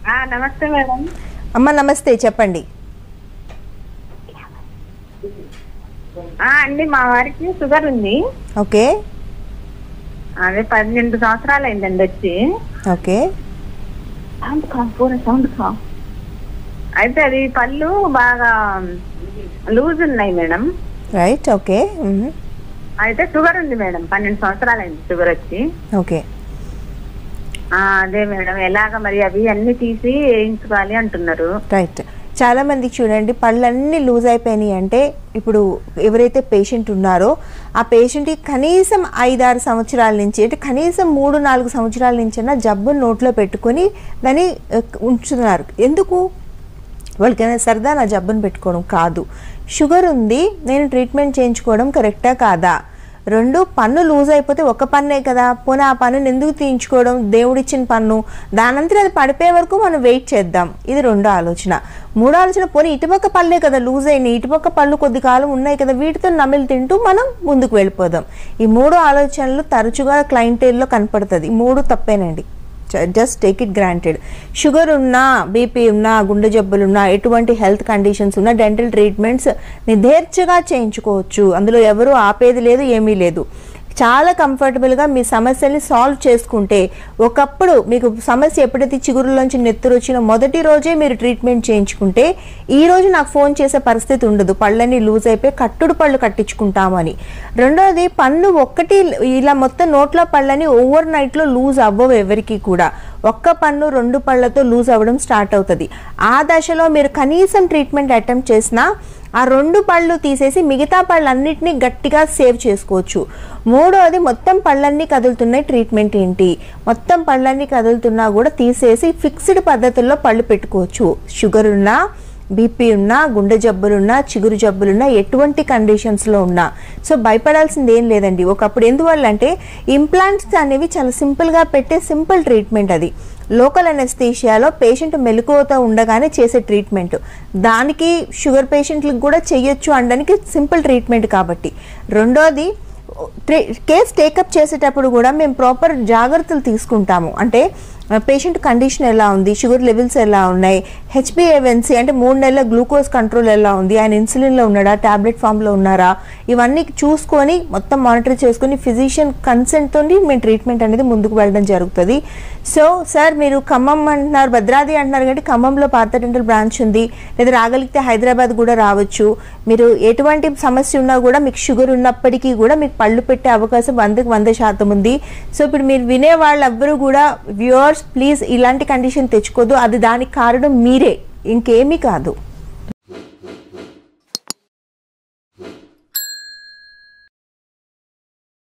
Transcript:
ఆ, నమస్తే మేడం అమ్మ నమస్తే చెప్పండి ఆ, అండి మా వారికి షుగర్ ఉంది ఓకే అదే పన్నెండు సంవత్సరాలు అయిందండి వచ్చి ఓకే సౌండ్ కా పూర సౌండ్ కా అయితే అది పళ్ళు బాగా లూజ్ ఉన్నాయి మేడం రైట్ ఓకే మ్మ్. అయితే షుగర్ ఉంది మేడం పన్నెండు సంవత్సరాలు అయింది షుగర్ వచ్చి ఓకే ఆ, అదే మేడం ఎలాగ మరి అవి అన్ని తీసి వేయించుకోవాలి అంటున్నారు రైట్ చాలా మందికి చూడండి పళ్ళన్నీ లూజ్ అయిపోయినాయి అంటే ఇప్పుడు ఎవరైతే పేషెంట్ ఉన్నారో ఆ పేషెంట్కి కనీసం ఐదారు సంవత్సరాల నుంచి అంటే కనీసం మూడు నాలుగు సంవత్సరాల నుంచైనా జబ్బును నోట్లో పెట్టుకొని దాన్ని ఆ, ఉంచుతున్నారు ఎందుకు వాళ్ళకైనా సరదా నా జబ్బును పెట్టుకోవడం కాదు షుగర్ ఉంది నేను ట్రీట్మెంట్ చేయించుకోవడం కరెక్టా కాదా రెండు పన్ను లూజ్ అయిపోతే ఒక పన్నే కదా పోనీ ఆ పన్నుని ఎందుకు తీయించుకోవడం దేవుడిచ్చిన పన్ను దానంతా అది పడిపోయే వరకు మనం వెయిట్ చేద్దాం ఇది రెండో ఆలోచన మూడో ఆలోచన పోనీ ఇటుపక్క పళ్ళే కదా లూజ్ అయినాయి ఇటుపక్క పళ్ళు కొద్ది కాలం ఉన్నాయి కదా వీటితో నమిలి తింటూ మనం ముందుకు వెళ్ళిపోదాం ఈ మూడు ఆలోచనలు తరచుగా క్లయింటేల్లో కనపడుతుంది ఈ మూడు తప్పేనండి just take it granted sugar ఉన్నా బీపీ ఉన్నా గుండె జబ్బులున్నా ఎటువంటి హెల్త్ కండిషన్స్ ఉన్నా డెంటల్ ట్రీట్మెంట్స్ నిధేర్చగా చేయించుకోవచ్చు అందులో ఎవరు ఆపేది లేదు ఏమీ లేదు చాలా కంఫర్టబుల్గా మీ సమస్యల్ని సాల్వ్ చేసుకుంటే ఒకప్పుడు మీకు సమస్య ఎప్పుడైతే చిగురులోంచి నెత్తురు వచ్చిన మొదటి రోజే మీరు ట్రీట్మెంట్ చేయించుకుంటే ఈ రోజు నాకు ఫోన్ చేసే పరిస్థితి ఉండదు పళ్ళని లూజ్ అయిపోయి కట్టుడు పళ్ళు కట్టించుకుంటామని రెండోది పన్ను ఒక్కటి ఇలా మొత్తం నోట్లో పళ్ళని ఓవర్ నైట్లో లూజ్ అవ్వవు ఎవరికి కూడా ఒక్క పన్ను రెండు పళ్ళతో లూజ్ అవ్వడం స్టార్ట్ అవుతుంది ఆ దశలో మీరు కనీసం ట్రీట్మెంట్ అటెంప్ట్ చేసినా ఆ రెండు పళ్ళు తీసేసి మిగతా పళ్ళన్నిటినీ గట్టిగా సేవ్ చేసుకోవచ్చు మూడోది మొత్తం పళ్ళన్నీ కదులుతున్నాయి ట్రీట్మెంట్ ఏంటి మొత్తం పళ్ళన్నీ కదులుతున్నా కూడా తీసేసి ఫిక్స్డ్ పద్ధతుల్లో పళ్ళు పెట్టుకోవచ్చు షుగర్ ఉన్నా బీపీ ఉన్నా గుండె జబ్బులున్నా చిగురు జబ్బులున్నా ఎటువంటి కండిషన్స్లో ఉన్నా సో భయపడాల్సింది ఏం లేదండి ఒకప్పుడు ఎందువల్ల అంటే ఇంప్లాంట్స్ అనేవి చాలా సింపుల్గా పెట్టే సింపుల్ ట్రీట్మెంట్ అది లోకల్ అనెస్థీషియాలో పేషెంట్ మెలకువతో ఉండగానే చేసే ట్రీట్మెంట్ దానికి షుగర్ పేషెంట్లకు కూడా చేయొచ్చు అనడానికి సింపుల్ ట్రీట్మెంట్ కాబట్టి రెండోది ట్రీ- కేస్ టేకప్ చేసేటప్పుడు కూడా మేము ప్రాపర్ జాగ్రత్తలు తీసుకుంటాము అంటే పేషెంట్ కండిషన్ ఎలా ఉంది షుగర్ లెవెల్స్ ఎలా ఉన్నాయి హెచ్బిఏవెన్సీ అంటే మూడు నెలల గ్లూకోజ్ కంట్రోల్ ఎలా ఉంది ఆయన ఇన్సులిన్లో ఉన్నాడా టాబ్లెట్ ఫామ్లో ఉన్నారా ఇవన్నీ చూసుకొని మొత్తం మానిటర్ చేసుకొని ఫిజిషియన్ కన్సెంట్తో మేము ట్రీట్మెంట్ అనేది ముందుకు వెళ్ళడం జరుగుతుంది సో సార్ మీరు ఖమ్మం అంటున్నారు భద్రాద్రి అంటున్నారు కాబట్టి ఖమ్మంలో పాత డెంటల్ బ్రాంచ్ ఉంది లేదా రాగలిగితే హైదరాబాద్ కూడా రావచ్చు మీరు ఎటువంటి సమస్య ఉన్నా కూడా మీకు షుగర్ ఉన్నప్పటికీ కూడా మీకు పళ్ళు పెట్టే అవకాశం వందకు వంద శాతం ఉంది సో ఇప్పుడు మీరు వినే వాళ్ళెవ్వరూ కూడా వ్యూవర్స్ ప్లీజ్ ఇలాంటి కండిషన్ తెచ్చుకోదు అది దానికి కారణం మీరే ఇంకేమీ కాదు